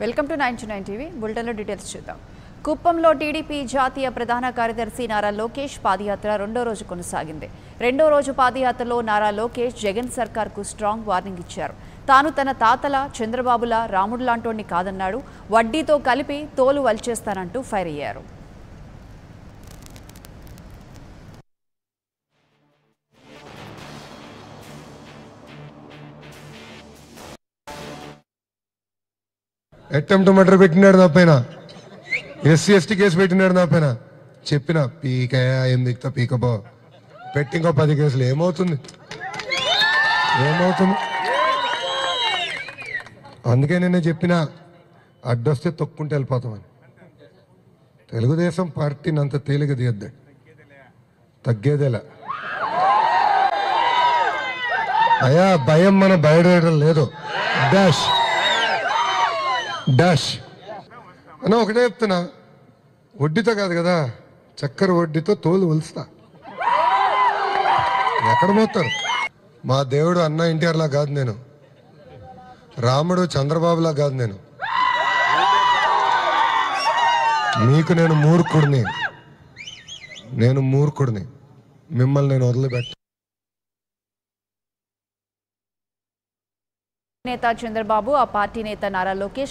welcome to nine two nine TV బులెటిన్లో details చూద్దాం కుప్పంలో టీడీపీ జాతీయ ప్రధాన కార్యదర్శి నారా లోకేష్ పాదయాత్ర రెండో రోజు కొనసాగింది రెండో రోజు పాదయాత్రలో నారా లోకేష్ జగన్ సర్కార్కు స్ట్రాంగ్ వార్నింగ్ ఇచ్చారు తాను తన తాతల చంద్రబాబుల రాముడు లాంటోడిని కాదన్నాడు వడ్డీతో కలిపి తోలు వలిచేస్తానంటూ ఫైర్ అయ్యారు అటెంప్ట్ మర్డర్ పెట్టినాడు నా పైన ఎస్సీ ఎస్టీ కేసు పెట్టినాడు నా పైన చెప్పిన పీక ఏం దిక్తా పీకబో పెట్టి ఇంకో పది కేసులు ఏమవుతుంది ఏమవుతుంది అందుకే నేను చెప్పిన అడ్డొస్తే తొక్కుంటే వెళ్ళిపోతామని తెలుగుదేశం పార్టీని అంత తేలిక తీయద్దు తగ్గేదేలా అయా భయం మన బయటం లేదు డాష్ డాష్ అన్న ఒకటే చెప్తున్నా వడ్డీతో కాదు కదా చక్కెర వడ్డీతో తోలు ఒలుస్తా ఎక్కడ మోస్తారు మా దేవుడు అన్న ఎన్టీఆర్లా కాదు నేను రాముడు చంద్రబాబులా కాదు నేను మీకు నేను మూర్ఖుడిని నేను మూర్ఖుడిని మిమ్మల్ని నేను వదిలిపెట్ట నేత చంద్రబాబు ఆ పార్టీ నేత నారా లోకేష్